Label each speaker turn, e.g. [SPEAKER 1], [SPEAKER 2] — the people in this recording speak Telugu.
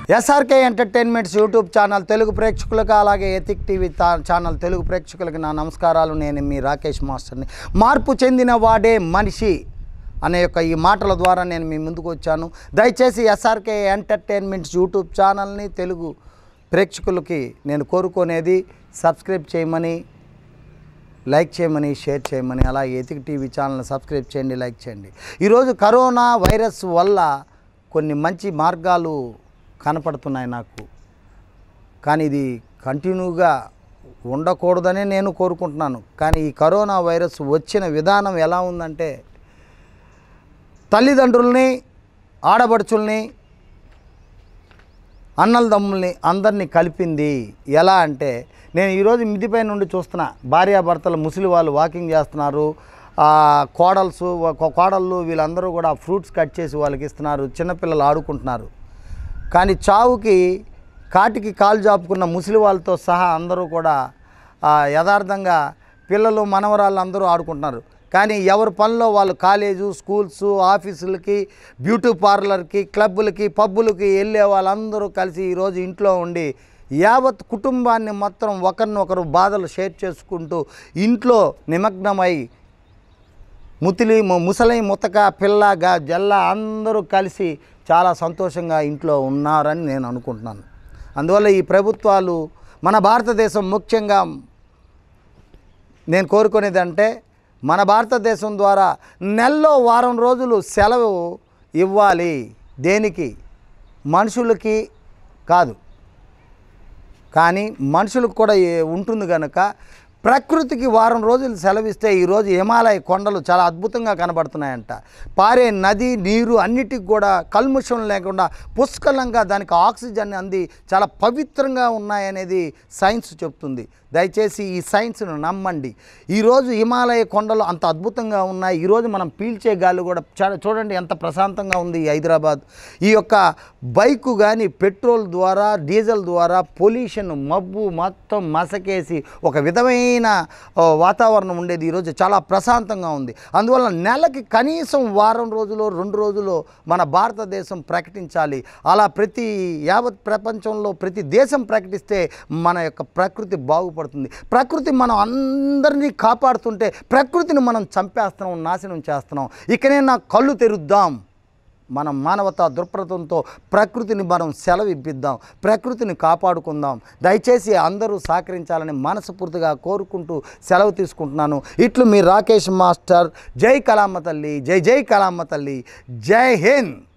[SPEAKER 1] SRK entertainments YouTube channel Telugu ప్రేక్షకులకు అలాగే ఎతిక్ టీవీ తా- ఛానల్ తెలుగు ప్రేక్షకులకి నా నమస్కారాలు నేను మీ రాకేష్ మాస్టర్ని మార్పు చెందిన వాడే మనిషి అనే యొక్క ఈ మాటల ద్వారా నేను మీ ముందుకు వచ్చాను దయచేసి ఎస్ఆర్కే ఎంటర్టైన్మెంట్స్ యూట్యూబ్ ఛానల్ని తెలుగు ప్రేక్షకులకి నేను కోరుకునేది సబ్స్క్రైబ్ చేయమని లైక్ చేయమని షేర్ చేయమని అలాగే ఎతిక్ టీవీ ఛానల్ని సబ్స్క్రైబ్ చేయండి లైక్ చేయండి ఈరోజు కరోనా వైరస్ వల్ల కొన్ని మంచి మార్గాలు కనపడుతున్నాయి నాకు కానీ ఇది కంటిన్యూగా ఉండకూడదనే నేను కోరుకుంటున్నాను కానీ ఈ కరోనా వైరస్ వచ్చిన విధానం ఎలా ఉందంటే తల్లిదండ్రుల్ని ఆడబడుచుల్ని అన్నల దమ్ముల్ని అందరినీ కలిపింది ఎలా అంటే నేను ఈరోజు మిదిపై నుండి చూస్తున్నా భార్యాభర్తలు ముసలి వాళ్ళు వాకింగ్ చేస్తున్నారు ఆ, కోడల్స్ ఒక కోడళ్ళు వీళ్ళందరూ కూడా ఫ్రూట్స్ కట్ చేసి వాళ్ళకి ఇస్తున్నారు చిన్నపిల్లలు ఆడుకుంటున్నారు కానీ చావుకి కాటికి కాలు జాపుకున్న ముసలి వాళ్ళతో సహా అందరూ కూడా ఆ, యథార్థంగా పిల్లలు మనవరాళ్ళు అందరూ ఆడుకుంటున్నారు కానీ ఎవరి పనిలో వాళ్ళు కాలేజు స్కూల్స్ ఆఫీసులకి బ్యూటీ పార్లర్కి క్లబ్బులకి పబ్బులకి వెళ్ళే వాళ్ళందరూ కలిసి ఈరోజు ఇంట్లో ఉండి యావత్ కుటుంబాన్ని మొత్తం ఒకరినొకరు బాధలు షేర్ చేసుకుంటూ ఇంట్లో నిమగ్నమై ముతిలి ము- ముసలి ముతక పిల్లగా జల్ల అందరూ కలిసి చాలా సంతోషంగా ఇంట్లో ఉన్నారని నేను అనుకుంటున్నాను అందువల్ల ఈ ప్రభుత్వాలు మన భారతదేశం ముఖ్యంగా నేను కోరుకునేది అంటే మన భారతదేశం ద్వారా నెలలో వారం రోజులు సెలవు ఇవ్వాలి దేనికి మనుషులకి కాదు కానీ మనుషులకు కూడా ఏ- ఉంటుంది కనుక ప్రకృతికి వారం రోజులు సెలవిస్తే ఈరోజు హిమాలయ కొండలు చాలా అద్భుతంగా కనబడుతున్నాయంట పారే నది నీరు అన్నిటికి కూడా కల్ముషం లేకుండా పుష్కలంగా దానికి ఆక్సిజన్ అంది చాలా పవిత్రంగా ఉన్నాయనేది సైన్స్ చెప్తుంది దయచేసి ఈ సైన్స్ను నమ్మండి ఈరోజు హిమాలయ కొండలు అంత అద్భుతంగా ఉన్నాయి ఈరోజు మనం పీల్చే గాలి కూడా చాలా చూడండి ఎంత ప్రశాంతంగా ఉంది ఈ హైదరాబాద్ ఈ యొక్క బైకు కానీ పెట్రోల్ ద్వారా డీజిల్ ద్వారా పొల్యూషన్ మబ్బు మొత్తం మసకేసి ఒక విధమైన ఆ, వాతావరణం ఉండేది ఈరోజు చాలా ప్రశాంతంగా ఉంది అందువల్ల నెలకి కనీసం వారం రోజులు రెండు రోజులు మన భారతదేశం ప్రకటించాలి అలా ప్రతి యావత్ ప్రపంచంలో ప్రతి దేశం ప్రకటిస్తే మన యొక్క ప్రకృతి బాగుపడుతుంది ప్రకృతి మనం అందరినీ కాపాడుతుంటే ప్రకృతిని మనం చంపేస్తున్నాం నాశనం చేస్తున్నాం ఇకనే నా కళ్ళు తెరుద్దాం మనం మానవతా దృక్పథంతో ప్రకృతిని మనం సెలవు ఇప్పిద్దాం ప్రకృతిని కాపాడుకుందాం దయచేసి అందరూ సహకరించాలని మనస్ఫూర్తిగా కోరుకుంటూ సెలవు తీసుకుంటున్నాను ఇట్లు మీ రాకేష్ మాస్టర్ జై కలామ్మ తల్లి జై జై కలామ్మ తల్లి జై హింద్